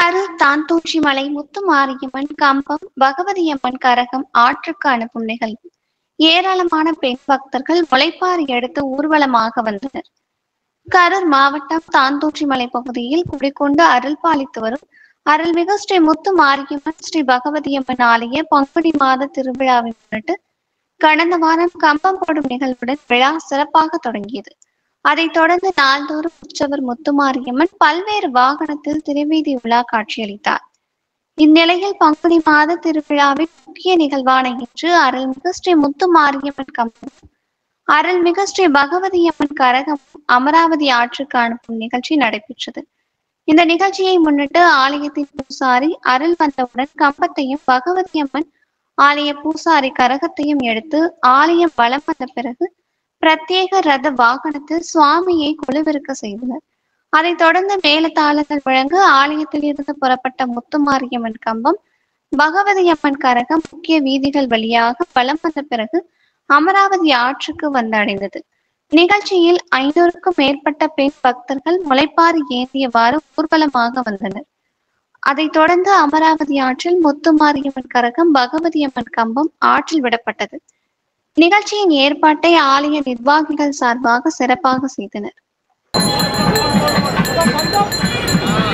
கரூர் தாந்தூச்சி மலை முத்துமாரியம்மன் கம்பம் பகவதி அம்மன் கரகம் ஆற்றுக்கு அனுப்பும் நிகழ்வு ஏராளமான பெண் பக்தர்கள் முளைப்பாரி எடுத்து ஊர்வலமாக வந்தனர் கரூர் மாவட்டம் தாந்தூச்சி மலை பகுதியில் குடிக்கொண்டு அருள் பாலித்து வரும் அருள்மிகு ஸ்ரீ முத்து மாரியம்மன் ஸ்ரீ பகவதி அம்மன் ஆலய பங்குனி மாத திருவிழாவை முன்னிட்டு கடந்த வாரம் கம்பம் போடும் நிகழ்வுடன் விழா சிறப்பாக தொடங்கியது அதைத் தொடர்ந்து நாள்தோறும் உற்சவர் முத்துமாரியம்மன் பல்வேறு வாகனத்தில் திருவீதி உலா காட்சியளித்தார் இந்நிலையில் பங்குனி மாத திருவிழாவின் முக்கிய நிகழ்வான இன்று அருள்மிகு ஸ்ரீ முத்துமாரியம்மன் கம்பம் அருள்மிகு ஸ்ரீ பகவதி அம்மன் கரகம் அமராவதி ஆற்றுக்கு அனுப்பும் நிகழ்ச்சி நடைபெற்றது இந்த நிகழ்ச்சியை முன்னிட்டு ஆலயத்தின் பூசாரி அருள் வந்தவுடன் கம்பத்தையும் பகவதி அம்மன் ஆலய பூசாரி கரகத்தையும் எடுத்து ஆலயம் வலம் வந்த பிறகு பிரத்யேக ரத வாகனத்தில் சுவாமியை கொலுவிருக்க செய்தனர் அதைத் தொடர்ந்து மேலதாளங்கள் வழங்க ஆலயத்தில் இருந்து புறப்பட்ட முத்துமாரியம்மன் கம்பம் பகவதி அம்மன் கரகம் முக்கிய வீதிகள் வழியாக வலம் வந்த பிறகு அமராவதி ஆற்றுக்கு வந்தடைந்தது நிகழ்ச்சியில் ஐநூறுக்கும் மேற்பட்ட பெண் பக்தர்கள் முளைப்பாரி ஏந்தியவாறு ஊர்வலமாக வந்தனர் அதைத் தொடர்ந்து அமராவதி ஆற்றில் முத்துமாரியம்மன் கரகம் பகவதி அம்மன் கம்பம் ஆற்றில் விடப்பட்டது நிகழ்ச்சியின் ஏற்பாட்டை ஆலய நிர்வாகிகள் சார்பாக சிறப்பாக செய்தனர்